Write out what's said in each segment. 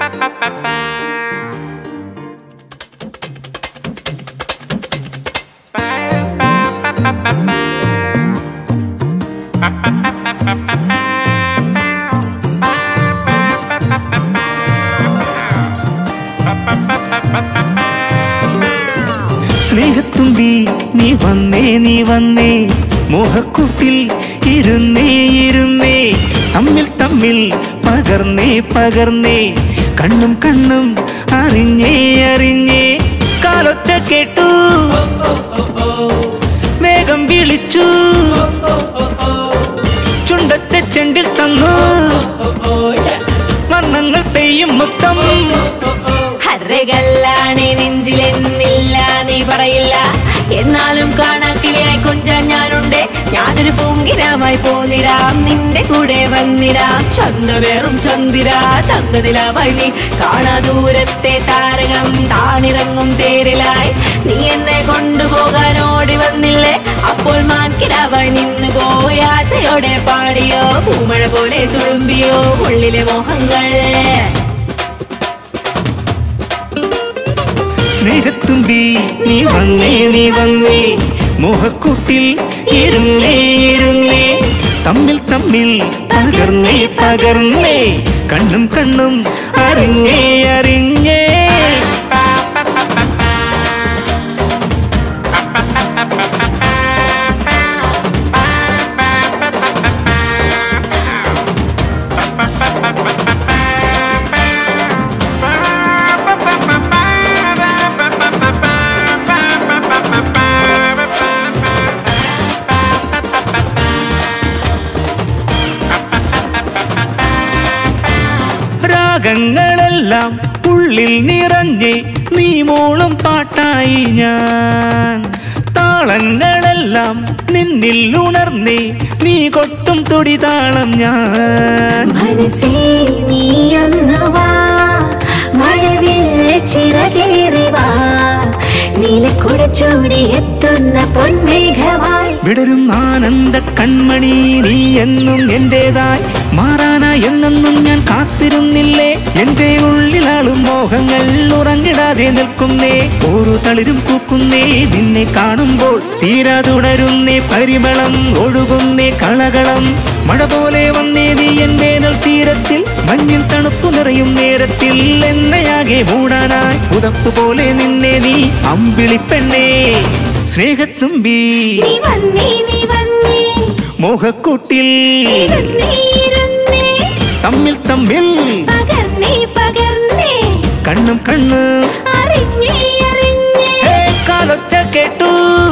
സ്നേഹത്തുമ്പി നീ വന്നേ നീ വന്നേ മോഹക്കൂട്ടിൽ ഇരുന്നേ ഇരുന്നേ തമ്മിൽ തമ്മിൽ പകർന്നേ പകർന്നേ കണ്ണും കണ്ണും അറിഞ്ഞേ അറിഞ്ഞേ കാലൊച്ച കേട്ടു വേഗം വിളിച്ചു ചുണ്ടത്തെ ചെണ്ടിൽ തന്നു വർണ്ണങ്ങൾ പെയ്യും മൊത്തം ഹരകല്ലാണ് നെഞ്ചിലെന്നില്ല നീ പറയില്ല എന്നാലും കാണാക്കിളിയായി കൊഞ്ചാൻ ഞാനുണ്ട് ഞാനൊരു പൂങ്കിരാമായി പോന്നിടാം നിന്റെ കൂടെ വന്നിടാം ചന്തവേറും ചന്ദിര തങ്കതിലാവായി നീ കാണാ ദൂരത്തെ താരകം താണിറങ്ങും തേരിലായി നീ എന്നെ കൊണ്ടുപോകാൻ ഓടി വന്നില്ലേ അപ്പോൾ മാൻകിടാവായി നിന്ന് പോയി ആശയോടെ പാടിയോ പൂമഴ പോലെ തുളുമ്പിയോ ഉള്ളിലെ മോഹങ്ങൾ സ്നേഹത്തുമ്പി നീ വന്നേ നീ വന്നേ മോഹക്കൂട്ടിൽ ഇരുന്നേ ഇരുന്നേ തമ്മിൽ തമ്മിൽ പകർന്നേ പകർന്നേ കണ്ണും കണ്ണും അറിഞ്ഞേ അറിഞ്ഞേ രാഗങ്ങളെല്ലാം ഉള്ളിൽ നിറഞ്ഞേ നീ മോളും പാട്ടായി ഞാൻ താളങ്ങളെല്ലാം നിന്നിൽ ഉണർന്നേ നീ കൊട്ടും തുടിതാളം ഞാൻ മനസ്സേ നീയൊന്നു വാ മഴവിൽ ചിറകേറി വാ നീലക്കുട ചൂടി എത്തുന്ന പൊന്മേഘമായി വിടരും ആനന്ദ കൺമണി നീ എന്നും എന്റേതായി മാറാനാ എന്നെന്നും ഞാൻ കാത്തിരുന്നില്ലേ എന്റെ ഉള്ളിലാളും മോഹങ്ങൾ ഉറങ്ങിടാതെ നിൽക്കുന്നേ ഓരോ തളിരും പൂക്കുന്നേ നിന്നെ കാണുമ്പോൾ തീരാ തുടരുന്നേ പരിമളം ഒഴുകുന്നേ കളകളം മഴ പോലെ വന്നേ നീ എന്റെ നെൽ തീരത്തിൽ മഞ്ഞിൻ തണുപ്പു നിറയും നേരത്തിൽ എന്നെയാകെ മൂടാനായി പുതപ്പ് പോലെ നിന്നെ നീ അമ്പിളിപ്പെണ്ണേ സ്നേഹത്തുമ്പി നീ വന്നേ നീ വന്നേ മോഹക്കൂട്ടിൽ ഇരുന്നേ ഇരുന്നേ തമ്മിൽ തമ്മിൽ പകർന്നേ പകർന്നേ കണ്ണും കണ്ണ് അറിഞ്ഞേ അറിഞ്ഞേ ഹേ, കാലൊച്ച കേട്ടു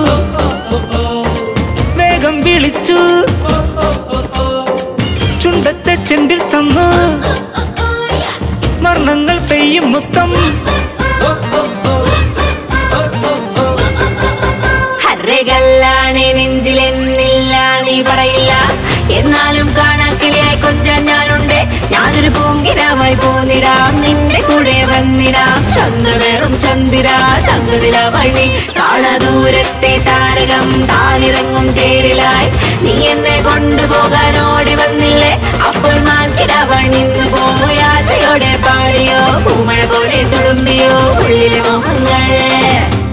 വേഗം വിളിച്ചു ചുണ്ടത്തെ ചെണ്ടിൽ തന്നു വർണ്ണങ്ങൾ പെയ്യും മുത്തം ഹരകല്ലാണ് നെഞ്ചിലെന്നില്ല നീ പറയില്ല എന്നാലും കാണാക്കിളിയായി കൊഞ്ചാൻ ഞാനുണ്ട് ഞാനൊരു പൂങ്കിരാമായി പോന്നിടാം നിന്റെ കൂടെ വന്നിടാം ചന്ദ്രവേറും ചന്ദിര തങ്കതിലാവായി നീ കാണാ ദൂരത്തെ താരകം താണിറങ്ങും തേരിലായി നീ എന്നെ കൊണ്ടുപോകാൻ ഓടി വന്നില്ലേ അപ്പോൾ മാൻകിടാവായി നിന്ന് പോയി ആശയോടെ പാടിയോ പൂമഴ പോലെ തുളുമ്പിയോ ഉള്ളിലെ മോഹങ്ങൾ